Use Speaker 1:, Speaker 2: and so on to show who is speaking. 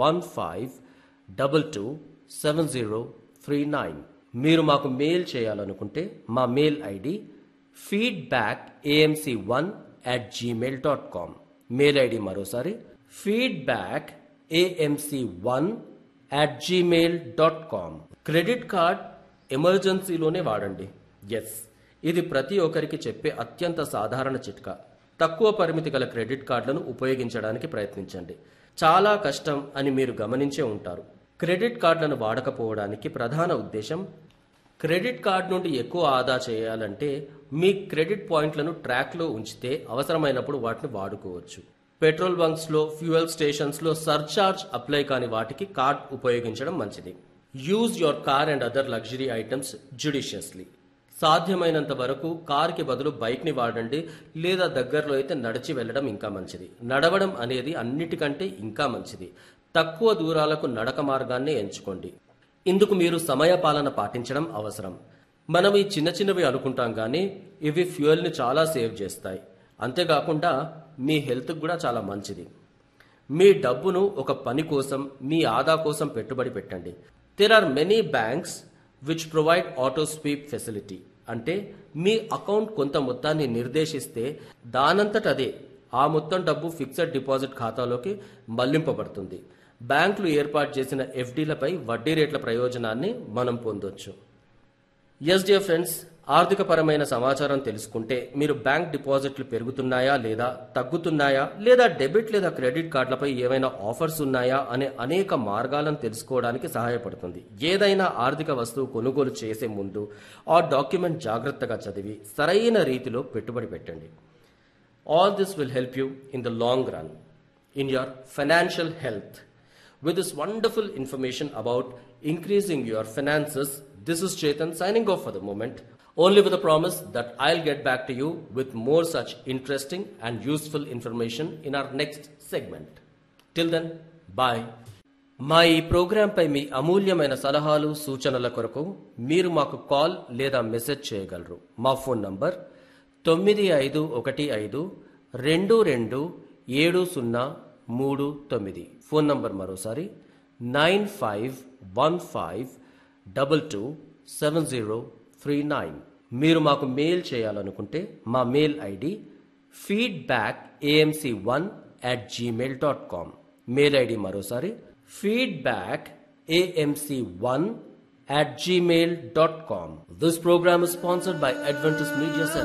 Speaker 1: One five double two seven zero three nine మీరు మాకు mail చేయాలనుకుంటే మా mail ID feedback AMC one at Gmail dot com mail ID మరోసారి feedback AMC one at Gmail dot com credit card ఎమర్జెన్సీలోనే వాడండి ఎస్ ఇది ప్రతి ఒక్కరికి చెప్పే అత్యంత సాధారణ చిట్కా తక్కువ పరిమితి గల క్రెడిట్ కార్డులను ఉపయోగించడానికి ప్రయత్నించండి చాలా కష్టం అని మీరు గమనించే ఉంటారు క్రెడిట్ కార్డులను వాడకపోవడానికి ప్రధాన ఉద్దేశం క్రెడిట్ కార్డ్ నుండి ఎక్కువ ఆదా చేయాలంటే మీ క్రెడిట్ పాయింట్లను ట్రాక్లో ఉంచితే అవసరమైనప్పుడు వాటిని వాడుకోవచ్చు పెట్రోల్ బంక్స్లో ఫ్యూయల్ స్టేషన్స్లో సర్చార్జ్ అప్లై కాని వాటికి కార్డ్ ఉపయోగించడం మంచిది use your car and other luxury items judiciously సాధ్యమైనంత వరకు కార్కి బదులు బైక్ని వాడండి లేదా దగ్గరలో అయితే నడిచి వెళ్ళడం ఇంకా మంచిది నడవడం అనేది అన్నిటికంటే ఇంకా మంచిది తక్కువ దూరాలకు నడక మార్గాన్ని ఎంచుకోండి ఇందుకు మీరు సమయపాలన పాటించడం అవసరం మనం ఈ చిన్న చిన్నవి అనుకుంటాం కానీ ఇవి ఫ్యూయల్ని చాలా సేవ్ చేస్తాయి అంతేకాకుండా మీ హెల్త్కి కూడా చాలా మంచిది మీ డబ్బును ఒక పని కోసం మీ ఆదా కోసం పెట్టుబడి పెట్టండి there are many banks which provide auto sweep facility అంటే మీ అకౌంట్ కొంత మొత్తాన్ని నిర్దేశిస్తే దానంతట అదే ఆ మొత్తం డబ్బు ఫిక్స్డ్ డిపాజిట్ ఖాతాలోకి మళ్లింపబడుతుంది బ్యాంకులు ఏర్పాటు చేసిన ఎఫ్డీలపై వడ్డీ రేట్ల ప్రయోజనాన్ని మనం పొందొచ్చు ఎస్ డియర్ ఫ్రెండ్స్ ఆర్థికపరమైన సమాచారం తెలుసుకుంటే మీరు బ్యాంక్ డిపాజిట్లు పెరుగుతున్నాయా లేదా తగ్గుతున్నాయా లేదా డెబిట్ లేదా క్రెడిట్ కార్డులపై ఏవైనా ఆఫర్స్ ఉన్నాయా అనే అనేక మార్గాలను తెలుసుకోవడానికి సహాయపడుతుంది ఏదైనా ఆర్థిక వస్తువు కొనుగోలు చేసే ముందు ఆ డాక్యుమెంట్ జాగ్రత్తగా చదివి సరైన రీతిలో పెట్టుబడి పెట్టండి all this will help you in the long run in your financial health. With this wonderful information about increasing your finances, this is Chetan signing off for the moment, only with a promise that I'll get back to you with more such interesting and useful information in our next segment. Till then, bye. మా ఈ ప్రోగ్రాంపై మీ అమూల్యమైన సలహాలు సూచనల కొరకు మీరు మాకు call లేదా message చేయగలరు మా ఫోన్ నంబర్ తొమ్మిది ఐదు ఒకటి ఐదు రెండు రెండు ఏడు సున్నా మూడు తొమ్మిది ఫోన్ నంబర్ మరోసారి nine five one five double two seven zero three nine మీరు మాకు మెయిల్ చేయాలనుకుంటే మా mail ID feedback AMC one at Gmail dot com mail ID మరోసారి feedback AMC one at gmail.com. This program is sponsored by Adventist Media Center.